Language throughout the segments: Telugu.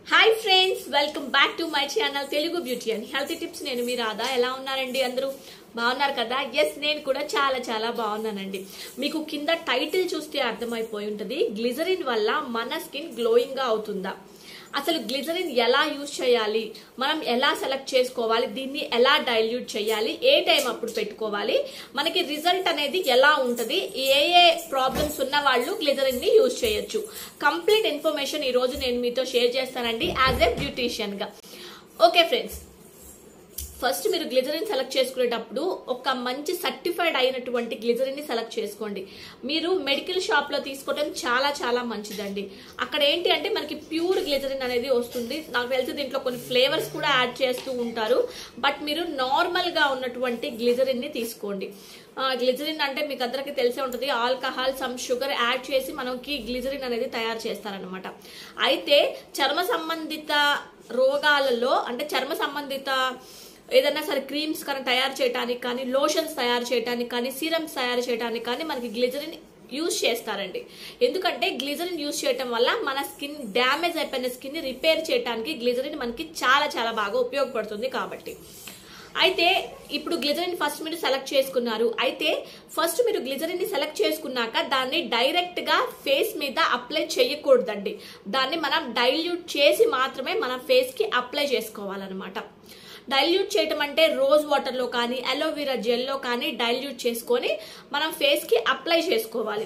Hi friends welcome back to my channel Telugu beauty and health tips నేను మీ రాధా ఎలా ఉన్నారండి అందరూ బాగున్నారు కదా ఎస్ నేను కూడా చాలా చాలా బాగున్నానండి మీకు కింద టైటిల్ చూస్తే అర్థమైపోయి ఉంటుంది గ్లిజరిన్ వల్ల మన స్కిన్ గ్లోయింగ్ గా అవుతుందా అసలు గ్లిజరిన్ ఎలా యూజ్ చేయాలి మనం ఎలా సెలెక్ట్ చేసుకోవాలి దీన్ని ఎలా డైల్యూట్ చేయాలి ఏ టైం అప్పుడు పెట్టుకోవాలి మనకి రిజల్ట్ అనేది ఎలా ఉంటుంది ఏ ఏ ప్రాబ్లమ్స్ ఉన్న వాళ్ళు గ్లిజరిన్ ని యూజ్ చేయొచ్చు కంప్లీట్ ఇన్ఫర్మేషన్ ఈ రోజు నేను మీతో షేర్ చేస్తానండి యాజ్ ఎ బ్యూటీషియన్ గా ఓకే ఫ్రెండ్స్ ఫస్ట్ మీరు గ్లిజరిన్ సెలెక్ట్ చేసుకునేటప్పుడు ఒక మంచి సర్టిఫైడ్ అయినటువంటి గ్లిజరిన్ ని సెలెక్ట్ చేసుకోండి మీరు మెడికల్ షాప్ లో తీసుకోవడం చాలా చాలా మంచిదండి అక్కడ ఏంటి అంటే మనకి ప్యూర్ గ్లిజరిన్ అనేది వస్తుంది నాకు తెలిసి దీంట్లో కొన్ని ఫ్లేవర్స్ కూడా యాడ్ చేస్తూ ఉంటారు బట్ మీరు నార్మల్ గా ఉన్నటువంటి గ్లిజరిన్ ని తీసుకోండి గ్లిజరిన్ అంటే మీకు అందరికీ తెలిసే ఉంటుంది ఆల్కహాల్ సమ్ షుగర్ యాడ్ చేసి మనకి గ్లిజరిన్ అనేది తయారు చేస్తారనమాట అయితే చర్మ సంబంధిత రోగాలలో అంటే చర్మ సంబంధిత ఏదైనా సరే క్రీమ్స్ కానీ తయారు చేయడానికి కానీ లోషన్స్ తయారు చేయడానికి కానీ సీరమ్స్ తయారు చేయడానికి కానీ మనకి గ్లిజరిన్ యూజ్ చేస్తారండి ఎందుకంటే గ్లిజరిన్ యూజ్ చేయటం వల్ల మన స్కిన్ డ్యామేజ్ అయిపోయిన స్కిన్ ని రిపేర్ చేయడానికి గ్లిజరిన్ మనకి చాలా చాలా బాగా ఉపయోగపడుతుంది కాబట్టి అయితే ఇప్పుడు గ్లిజరిన్ ఫస్ట్ మీరు సెలెక్ట్ చేసుకున్నారు అయితే ఫస్ట్ మీరు గ్లిజరిన్ ని సెలెక్ట్ చేసుకున్నాక దాన్ని డైరెక్ట్ గా ఫేస్ మీద అప్లై చేయకూడదండి దాన్ని మనం డైల్యూట్ చేసి మాత్రమే మన ఫేస్ కి అప్లై చేసుకోవాలన్నమాట డైల్యూట్ చేయటం అంటే రోజ్ వాటర్లో కానీ అలోవెరా జెల్లో కానీ డైల్యూట్ చేసుకొని మనం ఫేస్కి అప్లై చేసుకోవాలి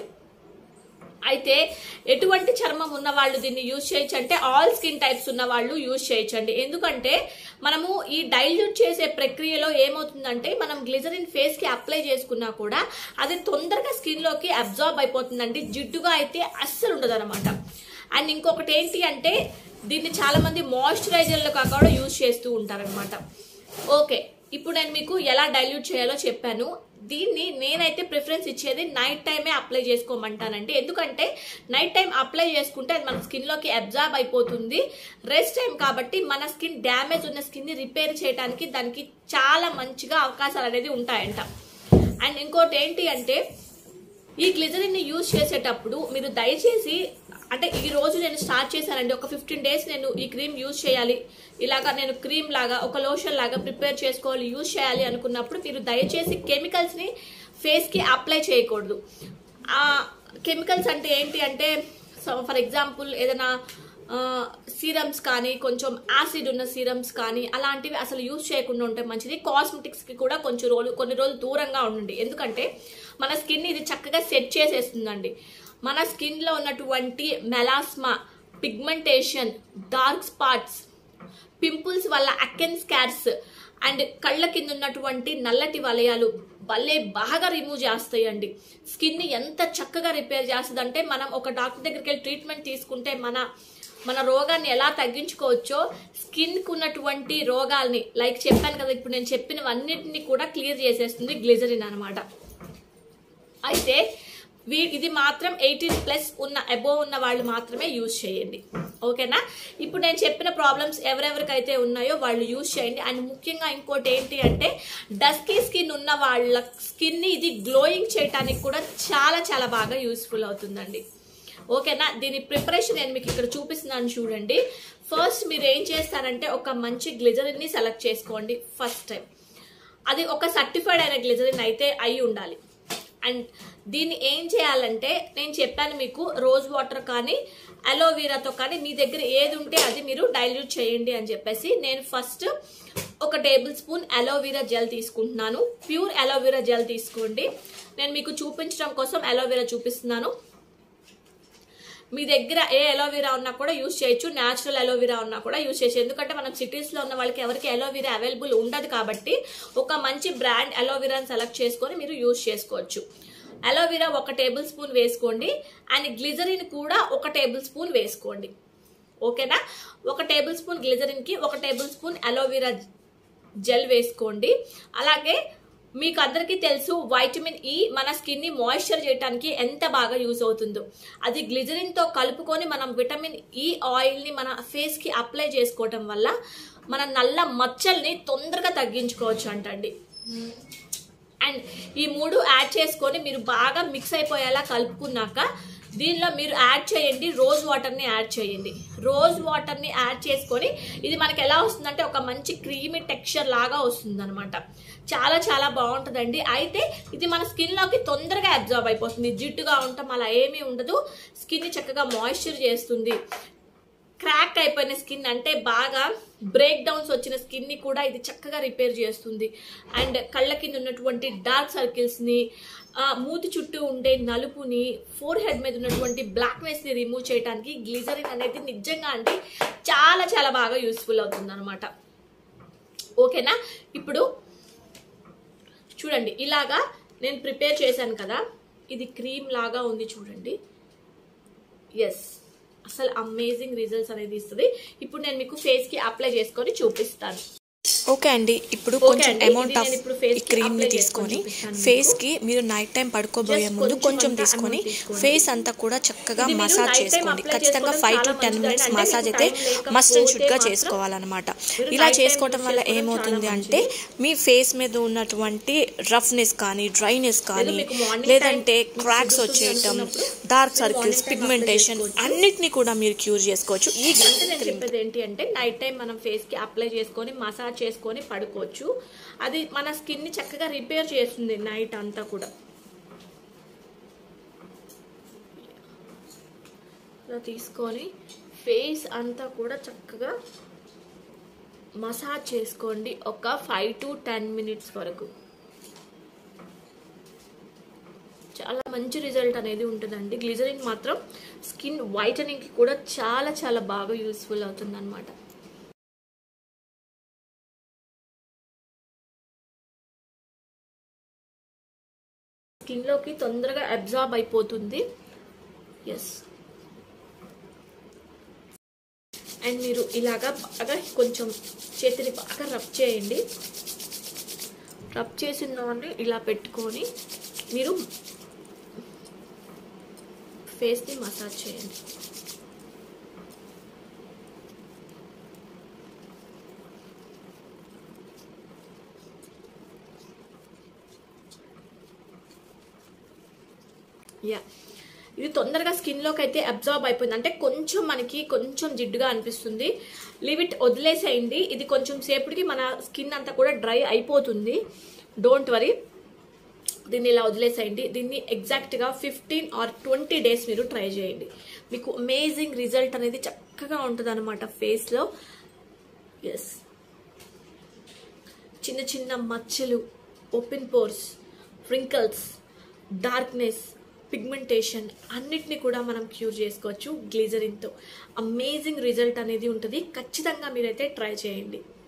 అయితే ఎటువంటి చర్మం ఉన్న వాళ్ళు దీన్ని యూజ్ చేయొచ్చు అంటే ఆల్ స్కిన్ టైప్స్ ఉన్న వాళ్ళు యూజ్ చేయొచ్చండి ఎందుకంటే మనము ఈ డైల్యూట్ చేసే ప్రక్రియలో ఏమవుతుందంటే మనం గ్లిజరిన్ ఫేస్ కి అప్లై చేసుకున్నా కూడా అది తొందరగా స్కిన్ లోకి అబ్జార్బ్ అయిపోతుందండి జిడ్డుగా అయితే అస్సలు ఉండదు అనమాట అండ్ ఇంకొకటి ఏంటి అంటే దీన్ని చాలా మంది మాయిశ్చరైజర్లుగా కూడా యూజ్ చేస్తూ ఉంటారనమాట ఓకే ఇప్పుడు నేను మీకు ఎలా డైల్యూట్ చేయాలో చెప్పాను దీన్ని నేనైతే ప్రిఫరెన్స్ ఇచ్చేది నైట్ టైమే అప్లై చేసుకోమంటానండి ఎందుకంటే నైట్ టైం అప్లై చేసుకుంటే అది మన స్కిన్లోకి అబ్జార్బ్ అయిపోతుంది రెస్ట్ టైం కాబట్టి మన స్కిన్ డ్యామేజ్ ఉన్న స్కిన్ని రిపేర్ చేయడానికి దానికి చాలా మంచిగా అవకాశాలు అనేది ఉంటాయంట అండ్ ఇంకోటి ఏంటి అంటే ఈ గ్లిజరిన్ ని యూజ్ చేసేటప్పుడు మీరు దయచేసి అంటే ఈ రోజు నేను స్టార్ట్ చేశానండి ఒక ఫిఫ్టీన్ డేస్ నేను ఈ క్రీమ్ యూజ్ చేయాలి ఇలాగా నేను క్రీమ్ లాగా ఒక లోషన్ లాగా ప్రిపేర్ చేసుకోవాలి యూజ్ చేయాలి అనుకున్నప్పుడు మీరు దయచేసి కెమికల్స్ ని ఫేస్ కి అప్లై చేయకూడదు ఆ కెమికల్స్ అంటే ఏంటి అంటే ఫర్ ఎగ్జాంపుల్ ఏదైనా సీరమ్స్ కానీ కొంచెం యాసిడ్ ఉన్న సీరమ్స్ కానీ అలాంటివి అసలు యూజ్ చేయకుండా ఉంటే మంచిది కాస్మెటిక్స్ కి కూడా కొంచెం రోజులు కొన్ని రోజులు దూరంగా ఉండండి ఎందుకంటే మన స్కిన్ ఇది చక్కగా సెట్ చేసేస్తుందండి మన స్కిన్ లో ఉన్నటువంటి melasma pigmentation dark spots pimples వల్ల అకెన్ స్కార్స్ అండ్ కళ్ళ కింద ఉన్నటువంటి నల్లటి వలయాలు భలే బాగా రిమూవ్ చేస్తాయండి స్కిన్ ని ఎంత చక్కగా రిపేర్ చేస్తుంది అంటే మనం ఒక డాక్టర్ దగ్గరికి వెళ్ళి ట్రీట్మెంట్ తీసుకుంటే మన మన రోగాన్ని ఎలా తగ్గించుకోవచ్చో స్కిన్ కు ఉన్నటువంటి రోగాల్ని లైక్ చెప్పాను కదా ఇప్పుడు నేను చెప్పినవన్నిటిని కూడా క్లియర్ చేసేస్తుంది గ్లిజరిన్ అనమాట అయితే వీ ఇది మాత్రం ఎయిటీన్ ప్లస్ ఉన్న అబోవ్ ఉన్న వాళ్ళు మాత్రమే యూజ్ చేయండి ఓకేనా ఇప్పుడు నేను చెప్పిన ప్రాబ్లమ్స్ ఎవరెవరికైతే ఉన్నాయో వాళ్ళు యూజ్ చేయండి అండ్ ముఖ్యంగా ఇంకోటి ఏంటి అంటే డస్కీ స్కిన్ ఉన్న వాళ్ళ స్కిన్ని ఇది గ్లోయింగ్ చేయడానికి కూడా చాలా చాలా బాగా యూస్ఫుల్ అవుతుందండి ఓకేనా దీని ప్రిపరేషన్ నేను మీకు ఇక్కడ చూపిస్తున్నాను చూడండి ఫస్ట్ మీరు ఏం చేస్తారంటే ఒక మంచి గ్లిజరిన్ ని సెలెక్ట్ చేసుకోండి ఫస్ట్ టైం అది ఒక సర్టిఫైడ్ అయిన గ్లిజరిన్ అయితే అయి ఉండాలి అండ్ దీన్ని ఏం చేయాలంటే నేను చెప్పాను మీకు రోజ్ వాటర్ కానీ అలోవీరాతో కానీ మీ దగ్గర ఏది ఉంటే అది మీరు డైల్యూట్ చేయండి అని చెప్పేసి నేను ఫస్ట్ ఒక టేబుల్ స్పూన్ అలోవీరా జెల్ తీసుకుంటున్నాను ప్యూర్ అలోవీరా జెల్ తీసుకోండి నేను మీకు చూపించడం కోసం అలోవీరా చూపిస్తున్నాను మీ దగ్గర ఏ అలోవెరా ఉన్నా కూడా యూజ్ చేయొచ్చు న్యాచురల్ అలోవెరా ఉన్నా కూడా యూజ్ చేయొచ్చు ఎందుకంటే మనం సిటీస్లో ఉన్న వాళ్ళకి ఎవరికి అలోవెరా అవైలబుల్ ఉండదు కాబట్టి ఒక మంచి బ్రాండ్ అలోవెరాని సెలెక్ట్ చేసుకొని మీరు యూజ్ చేసుకోవచ్చు అలోవెరా ఒక టేబుల్ స్పూన్ వేసుకోండి అండ్ గ్లిజరిన్ కూడా ఒక టేబుల్ స్పూన్ వేసుకోండి ఓకేనా ఒక టేబుల్ స్పూన్ గ్లిజరిన్కి ఒక టేబుల్ స్పూన్ అలోవెరా జెల్ వేసుకోండి అలాగే మీకు అందరికీ తెలుసు వైటమిన్ ఈ మన స్కిన్ ని మాయిశ్చర్ చేయడానికి ఎంత బాగా యూజ్ అవుతుందో అది గ్లిజరిన్ తో కలుపుకొని మనం విటమిన్ ఈ ఆయిల్ ని మన ఫేస్ కి అప్లై చేసుకోవటం వల్ల మన నల్ల మచ్చల్ని తొందరగా తగ్గించుకోవచ్చు అంటండి అండ్ ఈ మూడు యాడ్ చేసుకొని మీరు బాగా మిక్స్ అయిపోయేలా కలుపుకున్నాక దీనిలో మీరు యాడ్ చేయండి రోజ్ వాటర్ని యాడ్ చేయండి రోజ్ వాటర్ని యాడ్ చేసుకొని ఇది మనకి ఎలా వస్తుందంటే ఒక మంచి క్రీమీ టెక్స్చర్ లాగా వస్తుంది అనమాట చాలా చాలా బాగుంటుందండి అయితే ఇది మన స్కిన్లోకి తొందరగా అబ్జర్వ్ అయిపోతుంది జిడ్డుగా ఉండటం అలా ఏమీ ఉండదు స్కిన్ని చక్కగా మాయిశ్చర్ చేస్తుంది క్రాక్ అయిపోయిన స్కిన్ అంటే బాగా బ్రేక్ డౌన్స్ వచ్చిన స్కిన్ ని కూడా ఇది చక్కగా రిపేర్ చేస్తుంది అండ్ కళ్ళ కింద ఉన్నటువంటి డార్క్ సర్కిల్స్ ని ఆ, మూతి చుట్టూ ఉండే నలుపుని ఫోర్ హెడ్ మీద ఉన్నటువంటి బ్లాక్నెస్ ని రిమూవ్ చేయడానికి గ్లిజరిన్ అనేది నిజంగా అంటే చాలా చాలా బాగా యూస్ఫుల్ అవుతుంది అనమాట ఓకేనా ఇప్పుడు చూడండి ఇలాగా నేను ప్రిపేర్ చేశాను కదా ఇది క్రీమ్ లాగా ఉంది చూడండి ఎస్ అసలు అమేజింగ్ రిజల్ట్స్ అనేది ఇస్తుంది ఇప్పుడు నేను మీకు ఫేస్ కి అప్లై చేసుకొని చూపిస్తాను ఓకే అండి ఇప్పుడు ఓకే కొంచెం అండి, అమౌంట్ ఇది ఆఫ్ నేను ఇప్పుడు face ఈ కి క్రీమ్ ని apply తీసుకొని చేసుకొని చూపిస్తాను ఫేస్ మీకు. కి మీరు నైట్ టైం పడుకోబోయే Just ముందు కొంచెం కొంచెం అంతా తీసుకొని amount తీసుకోండి. ఫేస్ అంతా కూడా చక్కగా ఇది మీరు మసాజ్ night time చేసుకోండి apply ఖచ్చితంగా చేసుకోవడం ఫైవ్ టు చాలా టెన్ మంచిది. మినిట్స్ అంటే మసాజ్ మీకు అయితే time లేకపోతే మస్ట్ అండ్ షుడ్ గా మాత్రం చేసుకోవాలన్నమాట మీరు ఇలా night time చేసుకోవడం use వల్ల చేసుకోవడం ఏమవుతుంది చాలా అంటే మీ ఫేస్ మీద ఉన్నటువంటి రఫ్నెస్ కానీ డ్రైనెస్ కానీ మీకు morning లేదంటే time మీకు క్రాక్స్ కుదురుతుంది వచ్చేయటం అనుకున్నప్పుడు డార్క్ మీరు circles morning time apply pigmentation చేసుకోవచ్చు. అన్నిటిని కూడా మీరు క్యూర్ చేసుకోవచ్చు ఈ అంటే నేను చెప్పేది ఏంటి అంటే నైట్ టైం మనం ఫేస్ కి అప్లై చేసుకొని మసాజ్ చేసుకొని పడుకోవచ్చు అది మన స్కిన్ ని చక్కగా రిపేర్ చేస్తుంది నైట్ అంతా కూడా ఇలా తీసుకొని ఫేస్ అంతా కూడా చక్కగా మసాజ్ చేసుకోండి ఒక ఫైవ్ టు టెన్ మినిట్స్ వరకు చాలా మంచి రిజల్ట్ అనేది ఉంటుందండి గ్లిజరిన్ మాత్రం స్కిన్ వైటనింగ్ కి కూడా చాలా చాలా బాగా యూస్ఫుల్ అవుతుంది అనమాట స్కిన్ లోకి తొందరగా అబ్జార్బ్ అయిపోతుంది ఎస్ అండ్ మీరు ఇలాగా బాగా కొంచెం చేతిని బాగా రబ్ చేయండి రబ్ చేసిన దాన్ని ఇలా పెట్టుకొని మీరు ఫేస్ని మసాజ్ చేయండి యా ఇది తొందరగా స్కిన్ లోకి అయితే అబ్జార్బ్ అయిపోయింది అంటే కొంచెం మనకి కొంచెం జిడ్డుగా అనిపిస్తుంది లివిట్ వదిలేసేయండి ఇది కొంచెం సేపటికి మన స్కిన్ అంతా కూడా డ్రై అయిపోతుంది డోంట్ వరీ దీన్ని ఇలా వదిలేసేయండి దీన్ని ఎగ్జాక్ట్గా ఫిఫ్టీన్ ఆర్ ట్వంటీ డేస్ మీరు ట్రై చేయండి మీకు అమేజింగ్ రిజల్ట్ అనేది చక్కగా ఉంటుంది అనమాట ఫేస్లో ఎస్ చిన్న చిన్న మచ్చలు open pores wrinkles darkness pigmentation అన్నిటిని కూడా మనం క్యూర్ చేసుకోవచ్చు గ్లిజరిన్తో అమేజింగ్ రిజల్ట్ అనేది ఉంటుంది ఖచ్చితంగా మీరైతే ట్రై చేయండి